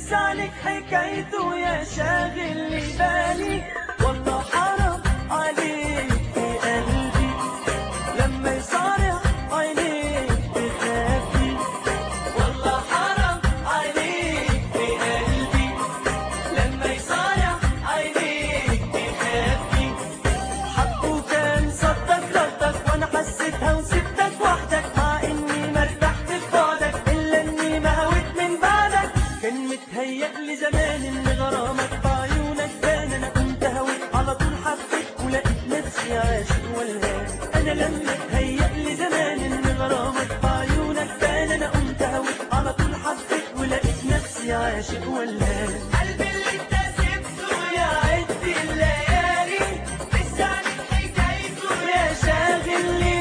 لسه عليك حكايته يا شاغل لي بالي والله حرام عليك في قلبي لما يصارع عينيك بخافي والله حرام عليك في قلبي لما يصارع عينيك بخافي حقه كان صدق ردك وانا حسيتها وسبتك وحدك مع اني ما ارتحت في بعدك الا اني ما هويت من بعدك كان متهيألي زمان ان غرامك بعيونك بان انا كنت هويت على طول حبيت ولقيت نفسي عاشق والهان انا لما اتهيألي زمان ان غرامك بعيونك بان انا كنت هويت على طول حبيت ولقيت نفسي عاشق والهان قلبي اللي انت سبته يا عد الليالي لسه عليك حكايته يا شاغل لي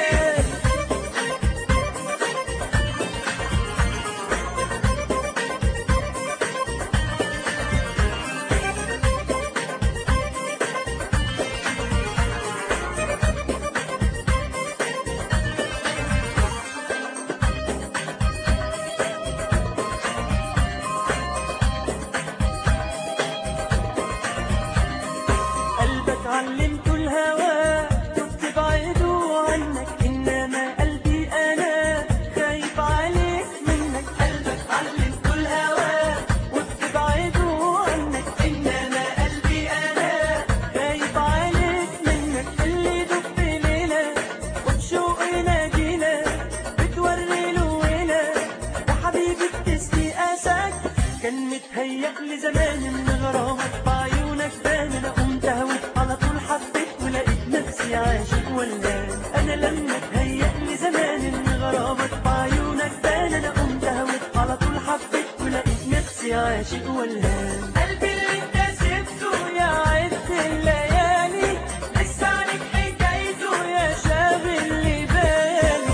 قلبك علمته الهوى كنت بعيده عنك انما قلبي انا خايف عليك منك قلبك علمته الهوى كنت بعيده عنك انما قلبي انا خايف عليك منك اللي دب ليله وبشوق نادينا بتوري له ويله يا حبيبي بتسقي اساك كان متهيألي زمان ان غرامك بعيونك بان انا قمت هويت على طول حبيت ولقيت نفسي عاشق ولان انا لما اتهيألي زمان ان غرامك بعيونك بان انا قمت هويت على طول حبيت ولقيت نفسي عاشق ولان قلبي اللي انت سبته يا عد الليالي لسه عليك حكايته يا شاغل لي بالي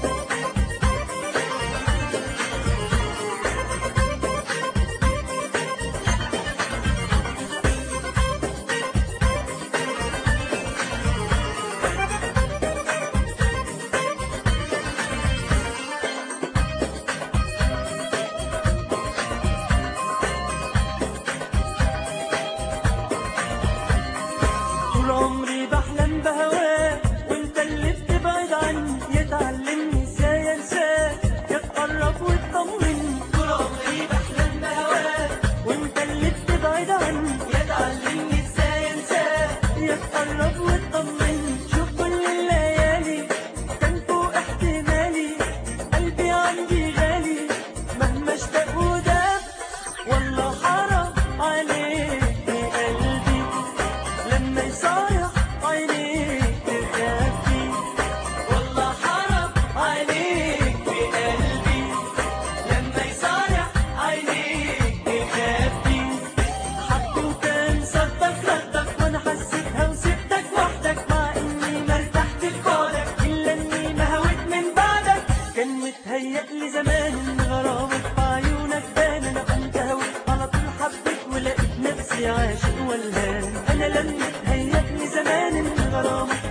طول عمري بحلم بهواك وانت اللي بتبعد عني يا تعلمني ازاي انساك يا تقرب وتطمني طول عمري بحلم بهواك وانت اللي بتبعد عني يا تعلمني ازاي انساك يا تقرب وتطمني شوف كل الليالي كان فوق احتمالي قلبي عندي غالي مهما اشتاق وداب والله حرام عليك يا قلبي لما يصارع عينيك تخافي والله حرام عليك بقلبي لما يصارع عينيك تخافي حقه كان صدق ردك وانا حسيتها وسبتك وحدك مع اني ما ارتحت في بعدك الا اني ما هويت من بعدك كان متهيألي زمان ان غرامك بعيونك بان انا كنت هويت على طول حبيت ولقيت نفسي عاشق ولهان انا لما اتهيألي زمان ان غرامك